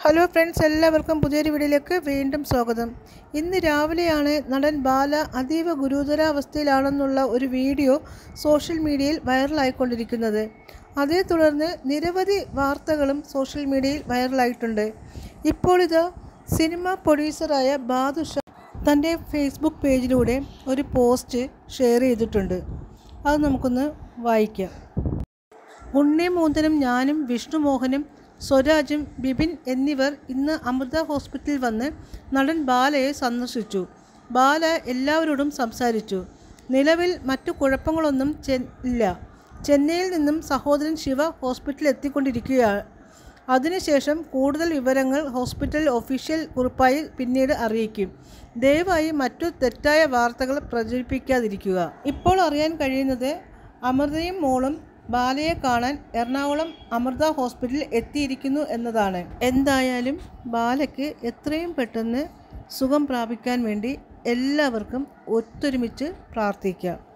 hello friends എല്ലാവർക്കും പുതിയൊരു വീഡിയോയിലേക്ക് വീണ്ടും സ്വാഗതം ഇന്ന് രാവിലെയാണ് നടൻ ബാല അതീവ ഗുരുതരാവസ്ഥയിലാണെന്നുള്ള ഒരു വീഡിയോ സോഷ്യൽ മീഡിയയിൽ വൈറലായിക്കൊണ്ടിരിക്കുന്നത് അതേ തുടർന്ന് നിരവധി വാർത്തകളും സോഷ്യൽ മീഡിയയിൽ വൈറലായിട്ടുണ്ട് ഇപ്പോൾ ഇത് സിനിമ പ്രൊഡ്യൂസറായ ബാദുഷ തൻ്റെ ഫേസ്ബുക്ക് പേജിലൂടെ ഒരു പോസ്റ്റ് ഷെയർ ചെയ്തിട്ടുണ്ട് അത് നമുക്കൊന്ന് വായിക്കാം ഉണ്ണി മൂന്തനും ഞാനും വിഷ്ണുമോഹനും സ്വരാജും ബിപിൻ എന്നിവർ ഇന്ന് അമൃത ഹോസ്പിറ്റലിൽ വന്ന് നടൻ ബാലയെ സന്ദർശിച്ചു ബാല എല്ലാവരോടും സംസാരിച്ചു നിലവിൽ മറ്റു കുഴപ്പങ്ങളൊന്നും ചെ ഇല്ല ചെന്നൈയിൽ നിന്നും സഹോദരൻ ശിവ ഹോസ്പിറ്റലിൽ എത്തിക്കൊണ്ടിരിക്കുകയാണ് അതിനുശേഷം കൂടുതൽ വിവരങ്ങൾ ഹോസ്പിറ്റൽ ഒഫീഷ്യൽ കുറിപ്പായി പിന്നീട് അറിയിക്കും ദയവായി മറ്റു തെറ്റായ വാർത്തകൾ പ്രചരിപ്പിക്കാതിരിക്കുക ഇപ്പോൾ അറിയാൻ കഴിയുന്നത് അമൃതയും മോളും ബാലയെ കാണാൻ എറണാകുളം അമൃത ഹോസ്പിറ്റലിൽ എത്തിയിരിക്കുന്നു എന്നതാണ് എന്തായാലും ബാലയ്ക്ക് എത്രയും പെട്ടെന്ന് സുഖം പ്രാപിക്കാൻ വേണ്ടി എല്ലാവർക്കും ഒത്തൊരുമിച്ച് പ്രാർത്ഥിക്കാം